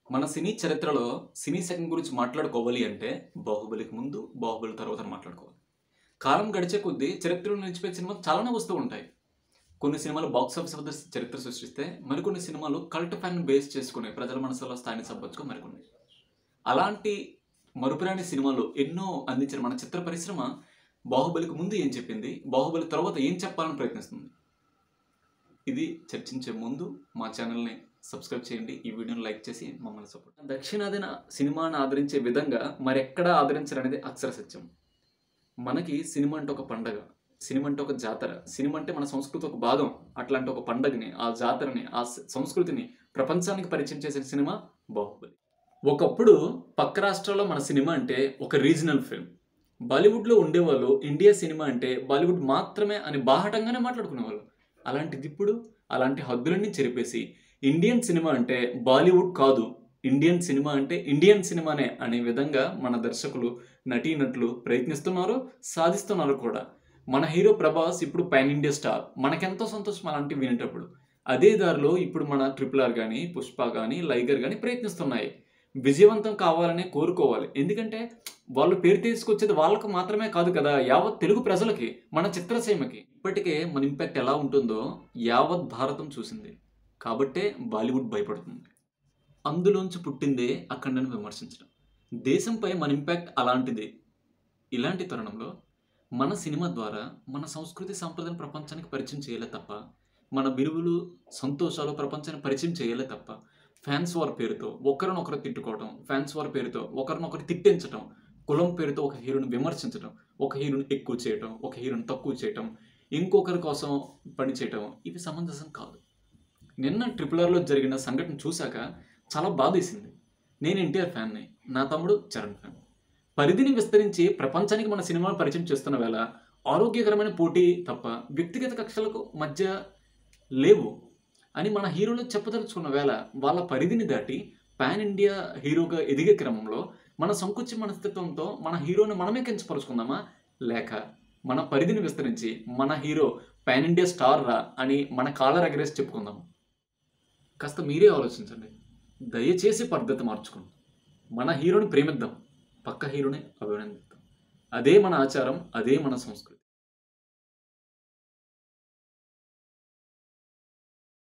మన సినీ చరిత్రలో సినీ శకం గురించి మాట్లాడుకోవాలి అంటే బాహుబలికి ముందు బాహుబలి తర్వాత మాట్లాడుకోవాలి కాలం గడిచే కొద్దీ చరిత్రలో నిలిచిపోయే సినిమాలు చాలానే వస్తూ ఉంటాయి కొన్ని సినిమాలు బాక్స్ ఆఫీస్ వద్ద చరిత్ర సృష్టిస్తే మరికొన్ని సినిమాలు కల్ట్ ఫ్యాన్ బేస్ చేసుకుని ప్రజల మనసులో స్థాయిని సంపంచుకో మరికొన్ని అలాంటి మరుపురాని సినిమాలు ఎన్నో అందించిన మన చిత్ర పరిశ్రమ బాహుబలికి ముందు ఏం చెప్పింది బాహుబలి తర్వాత ఏం చెప్పాలని ప్రయత్నిస్తుంది ఇది చర్చించే ముందు మా ఛానల్ని సబ్స్క్రైబ్ చేయండి ఈ వీడియోని లైక్ చేసి మమ్మల్ని సపోర్ట్ దక్షిణాదిన సినిమాను ఆదరించే విధంగా మరెక్కడా ఆదరించరనేది అక్షర సత్యం మనకి సినిమా అంటే ఒక పండగ సినిమా అంటే ఒక జాతర సినిమా అంటే మన సంస్కృతి ఒక భాగం అట్లాంటి ఒక పండగని ఆ జాతరని ఆ స- సంస్కృతిని ప్రపంచానికి పరిచయం చేసిన సినిమా బాహుబలి ఒకప్పుడు పక్క రాష్ట్రాల్లో మన సినిమా అంటే ఒక రీజనల్ ఫిల్మ్ బాలీవుడ్లో ఉండేవాళ్ళు ఇండియా సినిమా అంటే బాలీవుడ్ మాత్రమే అని బాహటంగానే మాట్లాడుకునేవాళ్ళు అలాంటిది ఇప్పుడు అలాంటి హద్దులన్నీ చెరిపేసి ఇండియన్ సినిమా అంటే బాలీవుడ్ కాదు ఇండియన్ సినిమా అంటే ఇండియన్ సినిమానే అనే విధంగా మన దర్శకులు నటీనటులు ప్రయత్నిస్తున్నారు సాధిస్తున్నారు కూడా మన హీరో ప్రభాస్ ఇప్పుడు పాన్ ఇండియా స్టార్ మనకెంతో సంతోషం అలాంటివి వినేటప్పుడు అదే దారిలో ఇప్పుడు మన ట్రిపుల్ ఆర్ కానీ పుష్ప కానీ లైగర్ కానీ ప్రయత్నిస్తున్నాయి విజయవంతం కావాలనే కోరుకోవాలి ఎందుకంటే వాళ్ళు పేరు తీసుకొచ్చేది వాళ్ళకు మాత్రమే కాదు కదా యావత్ తెలుగు ప్రజలకి మన చిత్రసీమకి ఇప్పటికే మన ఇంపాక్ట్ ఎలా ఉంటుందో యావత్ భారతం చూసింది కాబట్టే బాలీవుడ్ భయపడుతుంది అందులోంచి పుట్టిందే అఖండను విమర్శించడం దేశంపై మన ఇంపాక్ట్ అలాంటిదే ఇలాంటి తరుణంలో మన సినిమా ద్వారా మన సంస్కృతి సాంప్రదాయం ప్రపంచానికి పరిచయం చేయలే తప్ప మన విలువలు సంతోషాలు ప్రపంచానికి పరిచయం చేయలే తప్ప ఫ్యాన్స్ వార్ పేరుతో ఒకరినొకరు తిట్టుకోవడం ఫ్యాన్స్ వార్ పేరుతో ఒకరినొకరు తిట్టించడం కులం పేరుతో ఒక హీరోని విమర్శించడం ఒక హీరోని ఎక్కువ చేయటం ఒక హీరోని తక్కువ చేయటం ఇంకొకరి కోసం పని చేయటం ఇవి సమంజసం కాదు నిన్న ట్రిపుల్ ఆర్లో జరిగిన సంఘటన చూశాక చాలా బాధేసింది నేను ఎన్టీఆర్ ఫ్యాన్ని నా తమ్ముడు చరణ్ ఫ్యాన్ పరిధిని విస్తరించి ప్రపంచానికి మన సినిమాను పరిచయం చేస్తున్న వేళ ఆరోగ్యకరమైన పోటీ తప్ప వ్యక్తిగత కక్షలకు మధ్య లేవు అని మన హీరోలు చెప్పదలుచుకున్న వేళ వాళ్ళ పరిధిని దాటి పాన్ ఇండియా హీరోగా ఎదిగే క్రమంలో మన సంకుచి మనస్తత్వంతో మన హీరోని మనమే కించపరుచుకుందామా లేక మన పరిధిని విస్తరించి మన హీరో పాన్ ఇండియా స్టార్ రా అని మన కాలర్ ఎగరేసి చెప్పుకుందాం కాస్త మీరే ఆలోచించండి దయచేసి పద్ధతి మార్చుకోండి మన హీరోని ప్రేమిద్దాం పక్క హీరోని అభినందిద్దాం అదే మన ఆచారం అదే మన సంస్కృతి